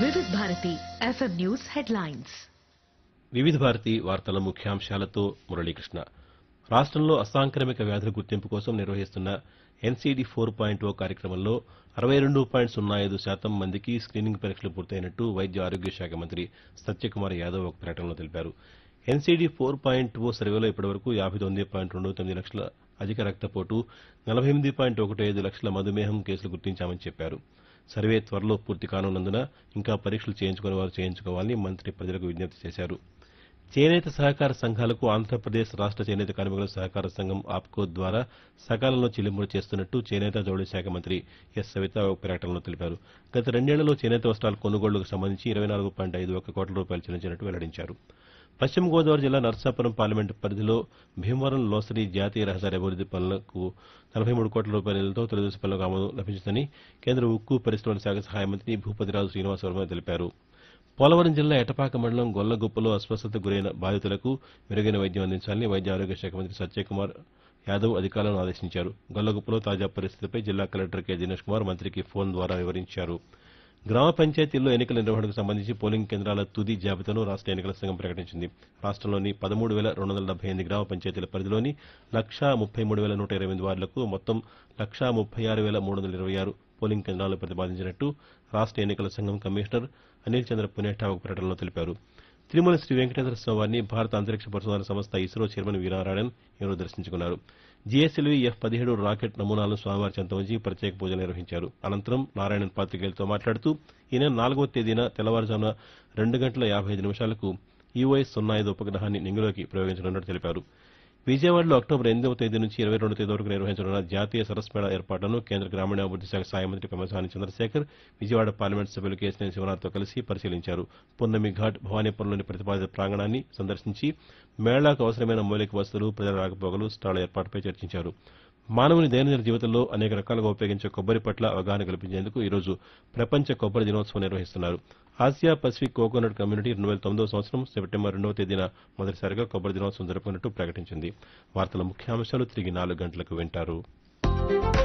వివిధ Bharati FM news headlines వివిధ భారతి వార్తల ముఖ్యాంశాలతో మురళీకృష్ణ రాష్ట్రంలో అసాంక్రమిక వ్యాధుల గుర్తింపు కోసం నిర్వహిస్తున్న ఎన్సీడీ ఫోర్ పాయింట్ ఓ కార్యక్రమంలో అరవై రెండు పాయింట్ సున్నా ఐదు శాతం మందికి స్క్రీనింగ్ పరీక్షలు పూర్తయినట్టు వైద్య ఆరోగ్య శాఖ మంత్రి సత్యకుమార్ యాదవ్ ఒక ప్రకటనలో తెలిపారు ఎన్సీడీ ఫోర్ పాయింట్ ఓ సర్వేలో ఇప్పటివరకు యాభై తొమ్మిది పాయింట్ రెండు తొమ్మిది లక్షల అధిక రక్తపోటు నలభై ఎనిమిది పాయింట్ ఒకటి ఐదు లక్షల మధుమేహం కేసులు గుర్తించామని చెప్పారు సర్వే త్వరలో పూర్తి కానున్నందున ఇంకా పరీక్షలు చేయించుకునే వారు చేయించుకోవాలని మంత్రి ప్రజలకు విజ్ఞప్తి చేశారు చేనేత సహకార సంఘాలకు ఆంధ్రప్రదేశ్ రాష్ట చేనేత కార్మికుల సహకార సంఘం ఆప్కో ద్వారా సకాలంలో చెల్లింపులు చేస్తున్నట్టు చేనేత జౌళి శాఖ మంత్రి ఎస్ సవిత ఒక ప్రకటనలో తెలిపారు గత రెండేళ్లలో చేనేత వస్త్రాల కొనుగోళ్లకు సంబంధించి ఇరవై నాలుగు పాయింట్ ఐదు ఒక్క కోట్ల రూపాయలు చెల్లించినట్టు వెల్లడించారు పశ్చిమ గోదావరి జిల్లా నర్సాపురం పార్లమెంటు పరిధిలో భీమవరం లోసరి జాతీయ రహదారి అభివృద్ది పనులకు నలభై మూడు కోట్ల రూపాయల నిధులతో తొలిదశ పనులకు ఆమోదం లభించిందని కేంద్ర ఉక్కు పరిశ్రమల శాఖ సహాయ మంత్రి భూపతిరాజు శ్రీనివాసవర్మ తెలిపారు పోలవరం జిల్లా ఎటపాక మండలం గొల్లగుప్పలో అస్వస్థతకు గురైన బాధితులకు మెరుగైన వైద్యం అందించాలని వైద్య ఆరోగ్య శాఖ మంత్రి సత్యకుమార్ యాదవ్ అధికారులను ఆదేశించారు గొల్లగుప్పలో తాజా పరిస్థితిపై జిల్లా కలెక్టర్ కె దినేష్ కుమార్ మంత్రికి ఫోన్ ద్వారా వివరించారు గ్రామ పంచాయతీల్లో ఎన్నికల నిర్వహణకు సంబంధించి పోలింగ్ కేంద్రాల తుది జాబితాను రాష్ట ఎన్నికల సంఘం ప్రకటించింది రాష్ట్రంలోని పదమూడు వేల రెండు వందల డెబ్బై ఎనిమిది గ్రామ పంచాయతీల పరిధిలోని లక్షా ముప్పై మూడు వేల నూట ఇరవై ఎనిమిది వార్డులకు మొత్తం లక్షా ముప్పై ఆరు వేల మూడు వందల ఇరవై ఆరు పోలింగ్ కేంద్రాలను ప్రతిపాదించినట్టు రాష్ట ఎన్నికల సంఘం కమిషనర్ అనిల్ చంద్ర పునేఠా ఒక ప్రకటనలో తెలిపారు తిరుమల శ్రీ వెంకటేశ్వర స్వామివారిని భారత అంతరిక్ష పరిశోధన సంస్థ ఇస్రో చైర్మన్ వీరనారాయణన్ ఈరోజు దర్శించుకున్నారు జీఎస్ఎల్వీ ఎఫ్ పదిహేడు రాకెట్ నమూనాలను స్వామివారి చెంత ఉంచి ప్రత్యేక పూజలు నిర్వహించారు అనంతరం నారాయణన్ పాతికేయులతో మాట్లాడుతూ ఈ నెల నాలుగవ తేదీన తెల్లవారుజామున రెండు గంటల యాభై ఐదు నిమిషాలకు ఈఓఎస్ సున్నా ఐదు ఉపగ్రహాన్ని నింగిలోకి ప్రయోగించనున్నట్టు తెలిపారు విజయవాడలో అక్టోబర్ ఎనిమిదవ తేదీ నుంచి ఇరవై రెండు తేదీ వరకు నిర్వహించనున్న జాతీయ సరస్ మేళా ఏర్పాట్లను కేంద్ర గ్రామీణాభివృద్ది శాఖ సహాయ మంత్రి పెమ్మసాని చంద్రశేఖర్ విజయవాడ పార్లమెంట్ సభ్యులు కేసీనేని శివనాథ్తో కలిసి పరిశీలించారు పున్నమి ఘాట్ భవానీపురంలోని ప్రతిపాదిత ప్రాంగణాన్ని సందర్శించి మేళాకు అవసరమైన మౌలిక వసతులు ప్రజల రాకపోకలు స్టాళ్ల ఏర్పాటుపై చర్చించారు మానవుని దైనందిన జీవితంలో అనేక రకాలుగా ఉపయోగించే కొబ్బరి పట్ల అవగాహన కల్పించేందుకు ఈరోజు ప్రపంచ కొబ్బరి దినోత్సవం నిర్వహిస్తున్నారు ఆసియా పసిఫిక్ కోకోనట్ కమ్యూనిటీ రెండు వేల తొమ్మిదవ సంవత్సరం సెప్టెంబర్ రెండవ తేదీన మొదటిసారిగా కొబ్బరి దినోత్సవం జరుపుకున్నట్టు ప్రకటించింది వార్తల ముఖ్యాంశాలు తిరిగి నాలుగు గంటలకు వింటారు